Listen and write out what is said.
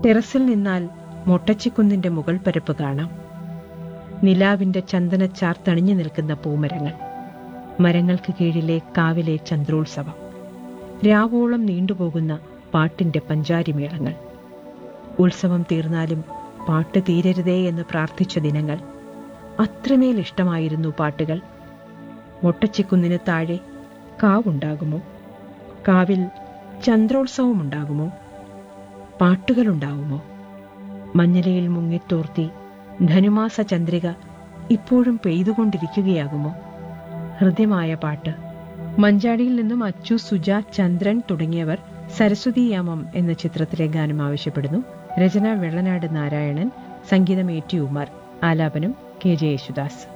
ടെറസിൽ നിന്നാൽ മൊട്ടച്ചിക്കുന്നിന്റെ മുകൾ പരപ്പ് കാണാം നിലാവിന്റെ ചന്ദനച്ചാർ തണിഞ്ഞു നിൽക്കുന്ന പൂമരങ്ങൾ മരങ്ങൾക്ക് കീഴിലെ കാവിലെ ചന്ദ്രോത്സവം രാവോളം നീണ്ടുപോകുന്ന പാട്ടിന്റെ പഞ്ചാരിമേളങ്ങൾ ഉത്സവം തീർന്നാലും പാട്ട് തീരരുതേ എന്ന് പ്രാർത്ഥിച്ച ദിനങ്ങൾ അത്രമേൽ ഇഷ്ടമായിരുന്നു പാട്ടുകൾ മൊട്ടച്ചിക്കുന്നിന് താഴെ കാവുണ്ടാകുമോ കാവിൽ ചന്ദ്രോത്സവമുണ്ടാകുമോ പാട്ടുകളുണ്ടാകുമോ മഞ്ഞലയിൽ മുങ്ങിത്തോർത്തി ധനുമാസ ചന്ദ്രിക ഇപ്പോഴും പെയ്തുകൊണ്ടിരിക്കുകയാകുമോ ഹൃദ്യമായ പാട്ട് മഞ്ചാടിയിൽ നിന്നും അച്ചു സുജ ചന്ദ്രൻ തുടങ്ങിയവർ സരസ്വതീയാമം എന്ന ചിത്രത്തിലെ ഗാനം ആവശ്യപ്പെടുന്നു രചന വെള്ളനാട് നാരായണൻ സംഗീതം ഏറ്റി ഉമർ ആലാപനം കെ ജെ യേശുദാസ്